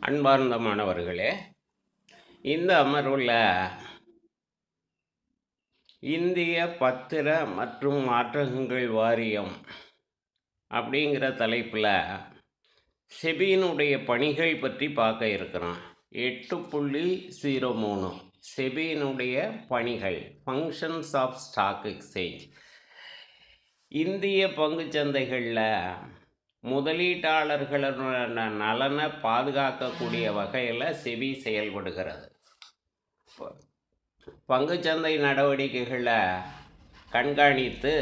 அன்பார்ந்த மாணவர்களே இந்த அமர்வில் இந்திய பத்திர மற்றும் மாற்றகங்கள் வாரியம் அப்படிங்கிற தலைப்பில் செபியினுடைய பணிகள் பற்றி பார்க்க இருக்கிறோம் எட்டு புள்ளி ஜீரோ மூணு செபியினுடைய பணிகள் ஃபங்க்ஷன்ஸ் ஆஃப் ஸ்டாக் எக்ஸ்சேஞ்ச் இந்திய பங்குச் சந்தைகளில் முதலீட்டாளர்களோட நலனை பாதுகாக்கக்கூடிய வகையில் செபி செயல்படுகிறது ப- பங்குச்சந்தை நடவடிக்கைகளை கண்காணித்து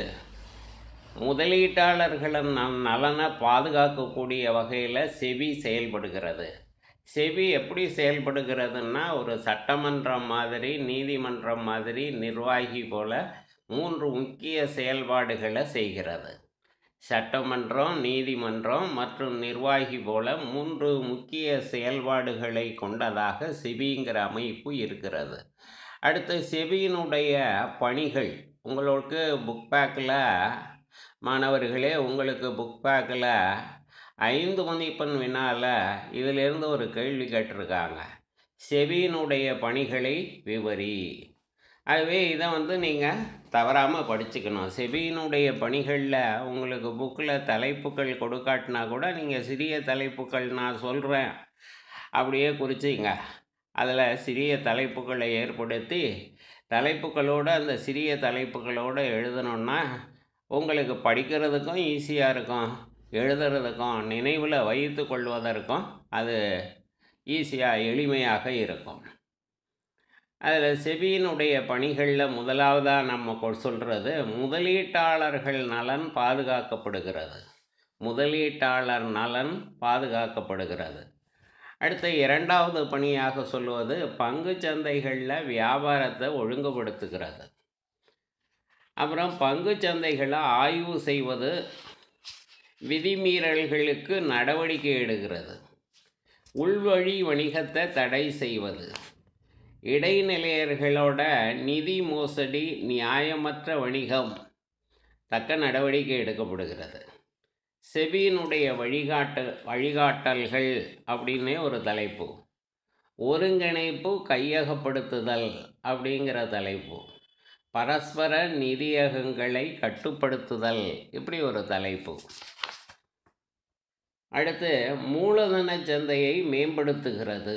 முதலீட்டாளர்களின் ந- நலனை பாதுகாக்கக்கூடிய வகையில் செபி செயல்படுகிறது செபி எப்படி செயல்படுகிறதுன்னா ஒரு சட்டமன்றம் மாதிரி நீதிமன்றம் மாதிரி நிர்வாகி போல மூன்று முக்கிய செயல்பாடுகளை செய்கிறது சட்டமன்றம் நீதிமன்றம் மற்றும் நிர்வாகி போல மூன்று முக்கிய செயல்பாடுகளை கொண்டதாக செபிங்கிற அமைப்பு இருக்கிறது அடுத்து செபியினுடைய பணிகள் உங்களுக்கு புக் பேக்கில் மாணவர்களே உங்களுக்கு புக் பேக்கில் ஐந்து மதிப்பெண் வினால இதிலிருந்து ஒரு கேள்வி கேட்டிருக்காங்க செபியினுடைய பணிகளை விவரி ஆகவே இதை வந்து நீங்கள் தவறாமல் படிச்சுக்கணும் செபியினுடைய பணிகளில் உங்களுக்கு புக்கில் தலைப்புகள் கொடுக்காட்டினா கூட நீங்கள் சிறிய தலைப்புகள் நான் சொல்கிறேன் அப்படியே குறிச்சிங்க அதில் சிறிய தலைப்புகளை ஏற்படுத்தி தலைப்புகளோடு அந்த சிறிய தலைப்புகளோடு எழுதணுன்னா உங்களுக்கு படிக்கிறதுக்கும் ஈஸியாக இருக்கும் எழுதுறதுக்கும் நினைவில் வைத்து கொள்வதற்கும் அது ஈஸியாக எளிமையாக இருக்கும் அதில் செபியினுடைய பணிகளில் முதலாவதாக நம்ம கொ- சொல்கிறது முதலீட்டாளர்கள் நலன் பாதுகாக்கப்படுகிறது முதலீட்டாளர் நலன் பாதுகாக்கப்படுகிறது அடுத்த இரண்டாவது பணியாக சொல்வது பங்குச் சந்தைகளில் வியாபாரத்தை ஒழுங்குபடுத்துகிறது அப்புறம் பங்குச் சந்தைகளை ஆய்வு செய்வது விதிமீறல்களுக்கு நடவடிக்கை எடுக்கிறது உள்வழி வணிகத்தை தடை செய்வது இடைநிலையர்களோட நிதி மோசடி நியாயமற்ற வணிகம் தக்க நடவடிக்கை எடுக்கப்படுகிறது செபியினுடைய வழிகாட்டு வழிகாட்டல்கள் அப்படின்னே ஒரு தலைப்பு ஒருங்கிணைப்பு கையகப்படுத்துதல் அப்படிங்கிற தலைப்பு பரஸ்பர நிதியகங்களை கட்டுப்படுத்துதல் இப்படி ஒரு தலைப்பு அடுத்து மூலதன சந்தையை மேம்படுத்துகிறது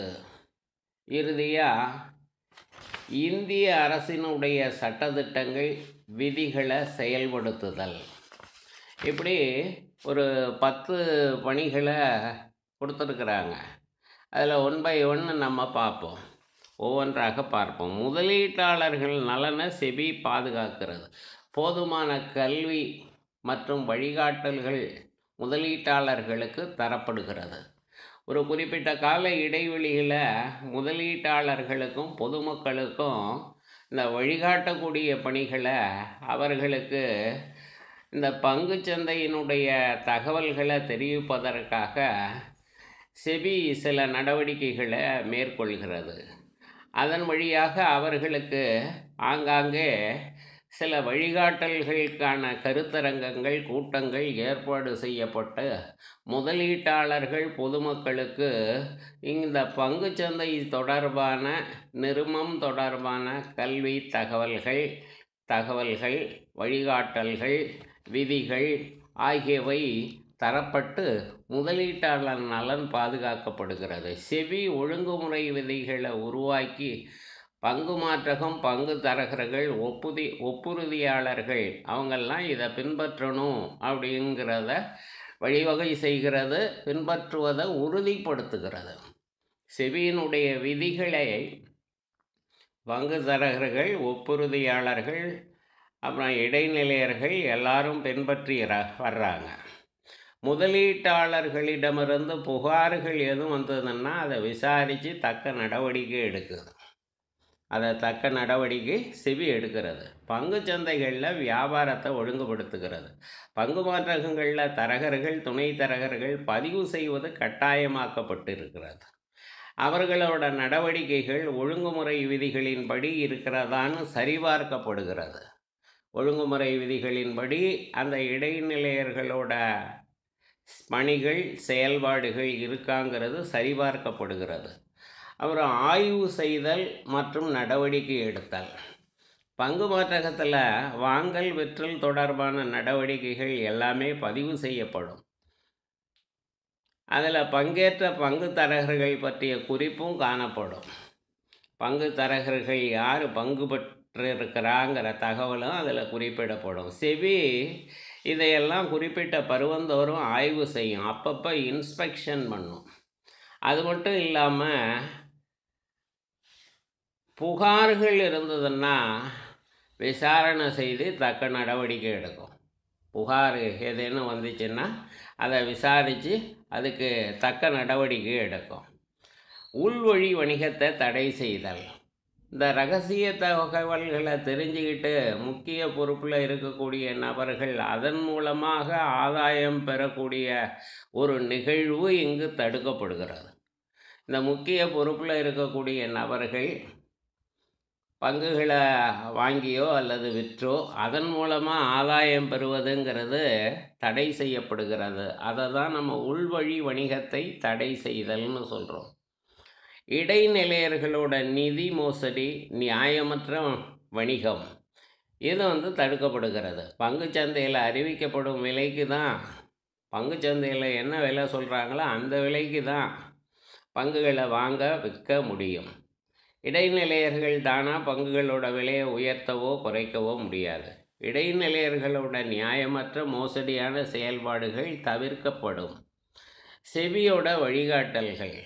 இறுதியாக இந்திய அரசினுடைய சட்டதிட்டங்கள் விதிகளை செயல்படுத்துதல் இப்படி ஒரு பத்து பணிகளை கொடுத்துருக்குறாங்க அதில் ஒன் பை ஒன்று நம்ம பார்ப்போம் ஒவ்வொன்றாக பார்ப்போம் முதலீட்டாளர்கள் நலனை செபி பாதுகாக்கிறது போதுமான கல்வி மற்றும் வழிகாட்டல்கள் முதலீட்டாளர்களுக்கு தரப்படுகிறது ஒரு குறிப்பிட்ட கால இடைவெளியில் முதலீட்டாளர்களுக்கும் பொதுமக்களுக்கும் இந்த வழிகாட்டக்கூடிய பணிகளை அவர்களுக்கு இந்த பங்குச் சந்தையினுடைய தகவல்களை தெரிவிப்பதற்காக செபி சில நடவடிக்கைகளை மேற்கொள்கிறது அதன் வழியாக அவர்களுக்கு ஆங்காங்கே சில வழிகாட்டல்களுக்கான கருத்தரங்கங்கள் கூட்டங்கள் ஏற்பாடு செய்யப்பட்டு முதலீட்டாளர்கள் பொதுமக்களுக்கு இந்த பங்குச்சந்தை தொடர்பான நிறுமம் தொடர்பான கல்வி தகவல்கள் தகவல்கள் வழிகாட்டல்கள் விதிகள் ஆகியவை தரப்பட்டு முதலீட்டாளர் நலன் பாதுகாக்கப்படுகிறது செபி ஒழுங்குமுறை விதிகளை உருவாக்கி பங்கு மாற்றகம் பங்கு தரகர்கள் ஒப்புதி ஒப்புறுதியாளர்கள் அவங்கெல்லாம் இதை பின்பற்றணும் அப்படிங்கிறத வழிவகை செய்கிறது பின்பற்றுவதை உறுதிப்படுத்துகிறது செபியினுடைய விதிகளை பங்கு தரகர்கள் ஒப்புறுதியாளர்கள் அப்புறம் இடைநிலையர்கள் எல்லாரும் பின்பற்றி ர- வர்றாங்க முதலீட்டாளர்களிடமிருந்து புகார்கள் எதுவும் வந்ததுன்னா அதை விசாரித்து தக்க நடவடிக்கை எடுக்குது அதை தக்க நடவடிக்கை செவி எடுக்கிறது பங்குச் சந்தைகளில் வியாபாரத்தை ஒழுங்குபடுத்துகிறது பங்கு மாற்றகங்களில் தரகர்கள் துணை தரகர்கள் பதிவு செய்வது கட்டாயமாக்கப்பட்டிருக்கிறது அவர்களோட நடவடிக்கைகள் ஒழுங்குமுறை விதிகளின்படி இருக்கிறதான்னு சரிபார்க்கப்படுகிறது ஒழுங்குமுறை விதிகளின்படி அந்த இடைநிலையர்களோட பணிகள் செயல்பாடுகள் இருக்காங்கிறது சரிபார்க்கப்படுகிறது அப்புறம் ஆய்வு செய்தல் மற்றும் நடவடிக்கை எடுத்தல் பங்கு மாற்றகத்தில் வாங்கல் விற்றல் தொடர்பான நடவடிக்கைகள் எல்லாமே பதிவு செய்யப்படும் அதில் பங்கேற்ற பங்கு தரகர்கள் பற்றிய குறிப்பும் காணப்படும் பங்கு தரகர்கள் யார் பங்கு பெற்றிருக்கிறாங்கிற தகவலும் அதில் குறிப்பிடப்படும் செவி இதையெல்லாம் குறிப்பிட்ட பருவந்தோறும் ஆய்வு செய்யும் அப்பப்போ இன்ஸ்பெக்ஷன் பண்ணும் அது மட்டும் இல்லாமல் புகார்கள் இருந்ததுன்னா விசாரணை செய்து தக்க நடவடிக்கை எடுக்கும் புகார் ஏதேனும் வந்துச்சுன்னா அதை விசாரித்து அதுக்கு தக்க நடவடிக்கை எடுக்கும் உள்வழி வணிகத்தை தடை செய்தல் இந்த ரகசிய தகவல்களை தெரிஞ்சுக்கிட்டு முக்கிய பொறுப்பில் இருக்கக்கூடிய நபர்கள் அதன் மூலமாக ஆதாயம் பெறக்கூடிய ஒரு நிகழ்வு இங்கு தடுக்கப்படுகிறது இந்த முக்கிய பொறுப்பில் இருக்கக்கூடிய நபர்கள் பங்குகளை வாங்கியோ அல்லது விற்றோ அதன் மூலமாக ஆதாயம் பெறுவதுங்கிறது தடை செய்யப்படுகிறது அதை தான் நம்ம உள்வழி வணிகத்தை தடை செய்தல்னு சொல்கிறோம் இடைநிலையர்களோட நிதி மோசடி நியாயமற்ற வணிகம் இது வந்து தடுக்கப்படுகிறது பங்குச்சந்தையில் அறிவிக்கப்படும் விலைக்கு தான் பங்குச்சந்தையில் என்ன விலை சொல்கிறாங்களோ அந்த விலைக்கு தான் பங்குகளை வாங்க விற்க முடியும் இடைநிலையர்கள் தானா பங்குகளோட விலையை உயர்த்தவோ குறைக்கவோ முடியாது இடைநிலையர்களோட நியாயமற்ற மோசடியான செயல்பாடுகள் தவிர்க்கப்படும் செபியோட வழிகாட்டல்கள்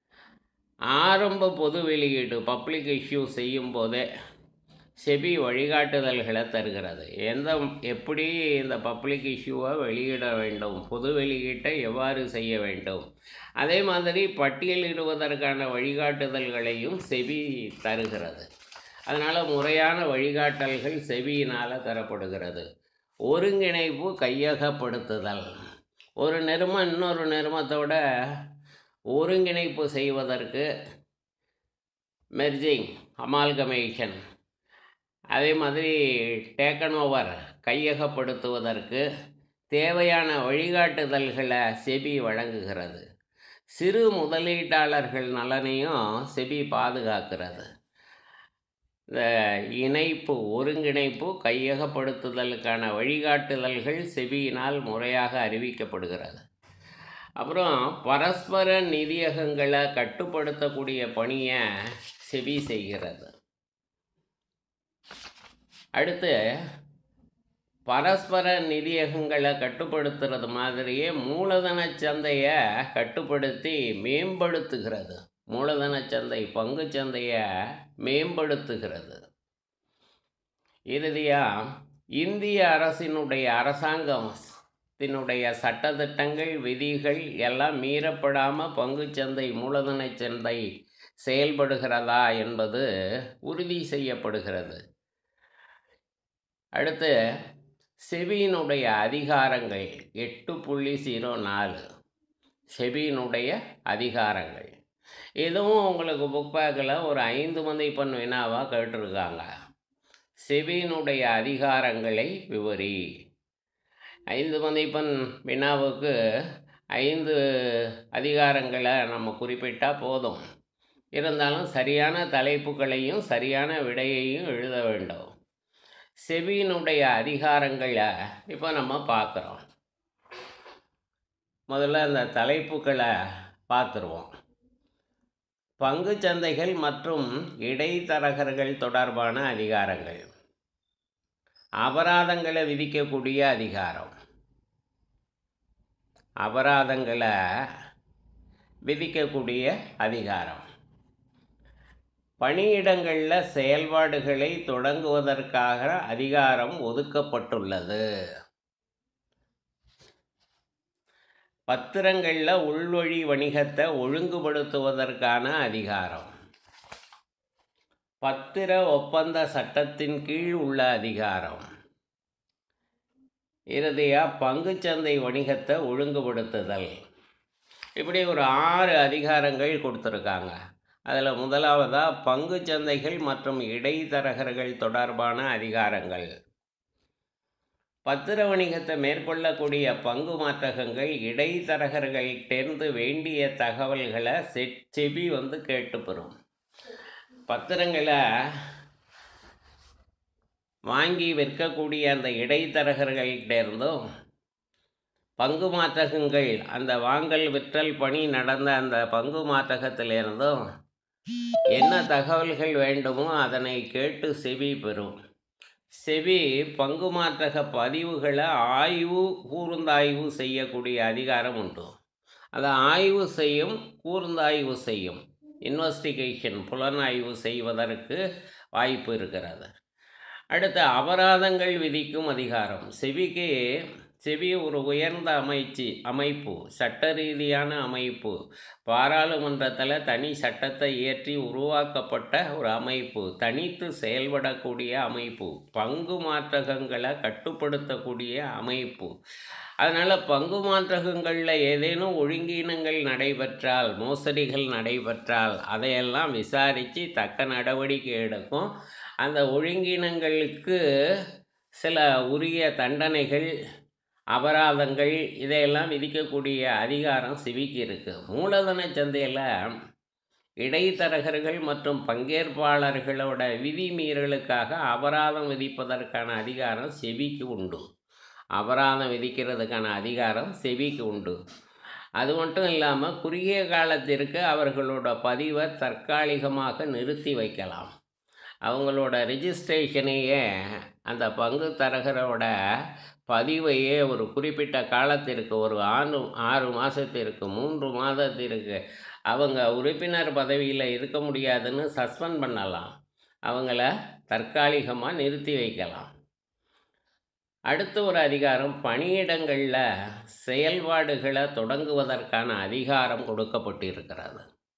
ஆரம்ப பொது வெளியீடு பப்ளிக் இஷ்யூ செய்யும் போதே செபி வழிகாட்டுதல்களை தருகிறது எந்த எப்படி இந்த பப்ளிக் இஷ்யூவை வெளியிட வேண்டும் பொது வெளியீட்டை எவ்வாறு செய்ய வேண்டும் அதே மாதிரி பட்டியலிடுவதற்கான வழிகாட்டுதல்களையும் செபி தருகிறது அதனால் முறையான வழிகாட்டல்கள் செபியினால் தரப்படுகிறது ஒருங்கிணைப்பு கையகப்படுத்துதல் ஒரு நிறுமம் இன்னொரு நிறுமத்தோட ஒருங்கிணைப்பு செய்வதற்கு மெர்ஜிங் அமால்கமேஷன் அதே மாதிரி டேக்கன் ஓவர் கையகப்படுத்துவதற்கு தேவையான வழிகாட்டுதல்களை செபி வழங்குகிறது சிறு முதலீட்டாளர்கள் நலனையும் செபி பாதுகாக்கிறது இந்த இணைப்பு ஒருங்கிணைப்பு கையகப்படுத்துதலுக்கான வழிகாட்டுதல்கள் செபியினால் முறையாக அறிவிக்கப்படுகிறது அப்புறம் பரஸ்பர நிதியகங்களை கட்டுப்படுத்தக்கூடிய பணியை செபி செய்கிறது அடுத்து பரஸ்பர நிதியகங்களை கட்டுப்படுத்துறது மாதிரியே மூலதன சந்தையை கட்டுப்படுத்தி மேம்படுத்துகிறது மூலதன சந்தை பங்கு சந்தையை மேம்படுத்துகிறது இறுதியாக இந்திய அரசினுடைய அரசாங்கத்தினுடைய சட்டத்திட்டங்கள் விதிகள் எல்லாம் மீறப்படாமல் பங்குச்சந்தை மூலதன சந்தை செயல்படுகிறதா என்பது உறுதி செய்யப்படுகிறது அடுத்து செபியினுடைய அதிகாரங்கள் எட்டு புள்ளி ஜீரோ நாலு செபியினுடைய அதிகாரங்கள் இதுவும் உங்களுக்கு புக் பேக்கில் ஒரு ஐந்து மதிப்பெண் வினாவாக கேட்டிருக்காங்க செபியினுடைய அதிகாரங்களை விவரி ஐந்து மதிப்பெண் வினாவுக்கு ஐந்து அதிகாரங்களை நம்ம குறிப்பிட்டால் போதும் இருந்தாலும் சரியான தலைப்புகளையும் சரியான விடையையும் எழுத வேண்டும் செபியினுடைய அதிகாரங்களை இப்போ நம்ம பார்க்குறோம் முதல்ல அந்த தலைப்புகளை பார்த்துருவோம் பங்குச்சந்தைகள் மற்றும் இடைத்தரகர்கள் தொடர்பான அதிகாரங்கள் அபராதங்களை விதிக்கக்கூடிய அதிகாரம் அபராதங்களை விதிக்கக்கூடிய அதிகாரம் பணியிடங்களில் செயல்பாடுகளை தொடங்குவதற்காக அதிகாரம் ஒதுக்கப்பட்டுள்ளது பத்திரங்களில் உள்வழி வணிகத்தை ஒழுங்குபடுத்துவதற்கான அதிகாரம் பத்திர ஒப்பந்த சட்டத்தின் கீழ் உள்ள அதிகாரம் இறுதியாக பங்குச்சந்தை வணிகத்தை ஒழுங்குபடுத்துதல் இப்படி ஒரு ஆறு அதிகாரங்கள் கொடுத்துருக்காங்க அதில் முதலாவதாக பங்கு சந்தைகள் மற்றும் இடைத்தரகர்கள் தொடர்பான அதிகாரங்கள் பத்திர வணிகத்தை மேற்கொள்ளக்கூடிய பங்கு மாற்றகங்கள் இடைத்தரகர்கள்டேருந்து வேண்டிய தகவல்களை செ செபி வந்து கேட்டு பெறும் பத்திரங்களை வாங்கி விற்கக்கூடிய அந்த இடைத்தரகர்கள்டேருந்தும் பங்கு மாற்றகங்கள் அந்த வாங்கல் விற்றல் பணி நடந்த அந்த பங்கு மாற்றகத்திலிருந்தும் என்ன தகவல்கள் வேண்டுமோ அதனை கேட்டு செவி பெறும் செவி பங்கு மாற்றக பதிவுகளை ஆய்வு கூர்ந்தாய்வு செய்யக்கூடிய அதிகாரம் உண்டு அதை ஆய்வு செய்யும் கூர்ந்தாய்வு செய்யும் இன்வெஸ்டிகேஷன் புலனாய்வு செய்வதற்கு வாய்ப்பு இருக்கிறது அடுத்து அபராதங்கள் விதிக்கும் அதிகாரம் செவிக்கு செவி ஒரு உயர்ந்த அமைச்சு அமைப்பு சட்ட ரீதியான அமைப்பு பாராளுமன்றத்தில் தனி சட்டத்தை இயற்றி உருவாக்கப்பட்ட ஒரு அமைப்பு தனித்து செயல்படக்கூடிய அமைப்பு பங்கு மாற்றகங்களை கட்டுப்படுத்தக்கூடிய அமைப்பு அதனால் பங்கு மாற்றகங்களில் ஏதேனும் ஒழுங்கீனங்கள் நடைபெற்றால் மோசடிகள் நடைபெற்றால் அதையெல்லாம் விசாரித்து தக்க நடவடிக்கை எடுக்கும் அந்த ஒழுங்கீனங்களுக்கு சில உரிய தண்டனைகள் அபராதங்கள் இதையெல்லாம் விதிக்கக்கூடிய அதிகாரம் சிவிக்கு இருக்குது மூலதன சந்தையில் இடைத்தரகர்கள் மற்றும் பங்கேற்பாளர்களோட விதிமீறலுக்காக அபராதம் விதிப்பதற்கான அதிகாரம் செவிக்கு உண்டு அபராதம் விதிக்கிறதுக்கான அதிகாரம் செவிக்கு உண்டு அது மட்டும் இல்லாமல் குறுகிய காலத்திற்கு அவர்களோட பதிவை தற்காலிகமாக நிறுத்தி வைக்கலாம் அவங்களோட ரிஜிஸ்ட்ரேஷனையே அந்த பங்கு தரகரோட பதிவையே ஒரு குறிப்பிட்ட காலத்திற்கு ஒரு ஆறு ஆறு மாதத்திற்கு மூன்று மாதத்திற்கு அவங்க உறுப்பினர் பதவியில் இருக்க முடியாதுன்னு சஸ்பெண்ட் பண்ணலாம் அவங்கள தற்காலிகமாக நிறுத்தி வைக்கலாம் அடுத்த ஒரு அதிகாரம் பணியிடங்களில் செயல்பாடுகளை தொடங்குவதற்கான அதிகாரம் கொடுக்கப்பட்டிருக்கிறது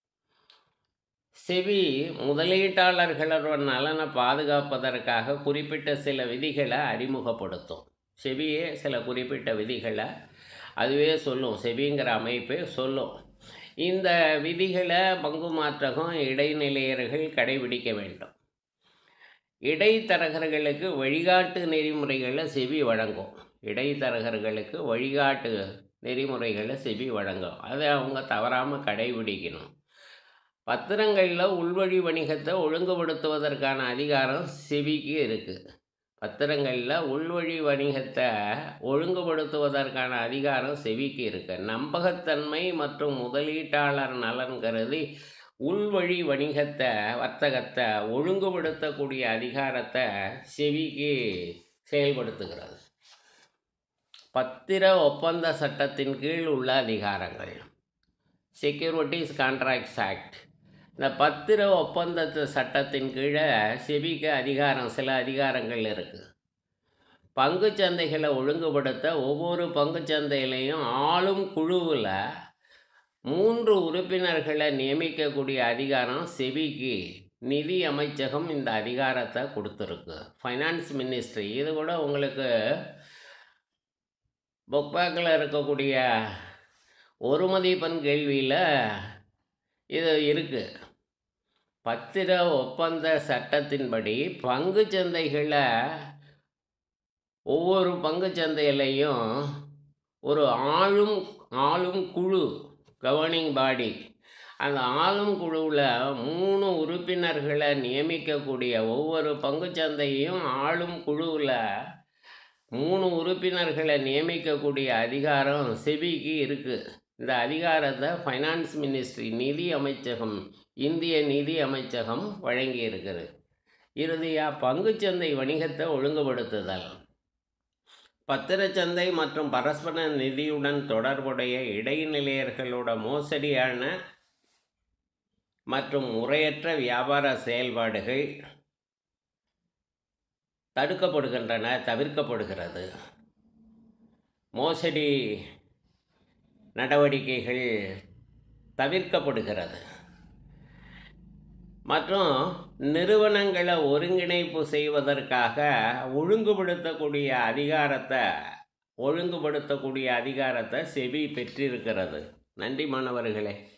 செவி முதலீட்டாளர்களோட நலனை பாதுகாப்பதற்காக குறிப்பிட்ட சில விதிகளை அறிமுகப்படுத்தும் செவியே சில குறிப்பிட்ட விதிகளை அதுவே சொல்லும் செவிங்கிற அமைப்பே சொல்லும் இந்த விதிகளை பங்கு மாற்றகம் இடைநிலையர்கள் கடைபிடிக்க வேண்டும் இடைத்தரகர்களுக்கு வழிகாட்டு நெறிமுறைகளை செவி வழங்கும் இடைத்தரகர்களுக்கு வழிகாட்டு நெறிமுறைகளை செவி வழங்கும் அதை அவங்க தவறாமல் கடைபிடிக்கணும் பத்திரங்களில் உள்வழி வணிகத்தை ஒழுங்குபடுத்துவதற்கான அதிகாரம் செவிக்கு இருக்குது பத்திரங்களில் உள்வழி வணிகத்தை ஒழுங்குபடுத்துவதற்கான அதிகாரம் செவிக்கு இருக்குது நம்பகத்தன்மை மற்றும் முதலீட்டாளர் நலன் கருதி உள்வழி வணிகத்தை வர்த்தகத்தை ஒழுங்குபடுத்தக்கூடிய அதிகாரத்தை செவிக்கு செயல்படுத்துகிறது பத்திர ஒப்பந்த சட்டத்தின் கீழ் உள்ள அதிகாரங்கள் செக்யூரிட்டிஸ் கான்ட்ராக்ட்ஸ் ஆக்ட் இந்த பத்திர ஒப்பந்தத்து சட்டத்தின் கீழே செபிக்கு அதிகாரம் சில அதிகாரங்கள் இருக்குது பங்குச்சந்தைகளை ஒழுங்குபடுத்த ஒவ்வொரு பங்குச்சந்தையிலையும் ஆளும் குழுவில் மூன்று உறுப்பினர்களை நியமிக்கக்கூடிய அதிகாரம் செபிக்கு நிதி அமைச்சகம் இந்த அதிகாரத்தை கொடுத்துருக்கு ஃபைனான்ஸ் மினிஸ்ட்ரி இது கூட உங்களுக்கு புக்பேக்கில் இருக்கக்கூடிய ஒரு மதிப்பெண் கேள்வியில் இது இருக்குது பத்திர ஒப்பந்த சட்டத்தின்படி பங்கு சந்தைகளை ஒவ்வொரு பங்கு சந்தையிலையும் ஒரு ஆளும் ஆளும் குழு கவர்னிங் பாடி அந்த ஆளும் குழுவில் மூணு உறுப்பினர்களை நியமிக்கக்கூடிய ஒவ்வொரு பங்கு சந்தையும் ஆளும் குழுவில் மூணு உறுப்பினர்களை நியமிக்கக்கூடிய அதிகாரம் செபிக்கு இருக்குது இந்த அதிகாரத்தை ஃபைனான்ஸ் மினிஸ்ட்ரி நிதி அமைச்சகம் இந்திய நிதி அமைச்சகம் வழங்கி இருக்கிறது இறுதியாக பங்குச்சந்தை வணிகத்தை ஒழுங்குபடுத்துதல் பத்திரச்சந்தை மற்றும் பரஸ்பர நிதியுடன் தொடர்புடைய இடைநிலையர்களோட மோசடியான மற்றும் முறையற்ற வியாபார செயல்பாடுகள் தடுக்கப்படுகின்றன தவிர்க்கப்படுகிறது மோசடி நடவடிக்கைகள் தவிர்க்கப்படுகிறது மற்றும் நிறுவனங்களை ஒருங்கிணைப்பு செய்வதற்காக ஒழுங்குபடுத்தக்கூடிய அதிகாரத்தை ஒழுங்குபடுத்தக்கூடிய அதிகாரத்தை செபி பெற்றிருக்கிறது நன்றி மாணவர்களே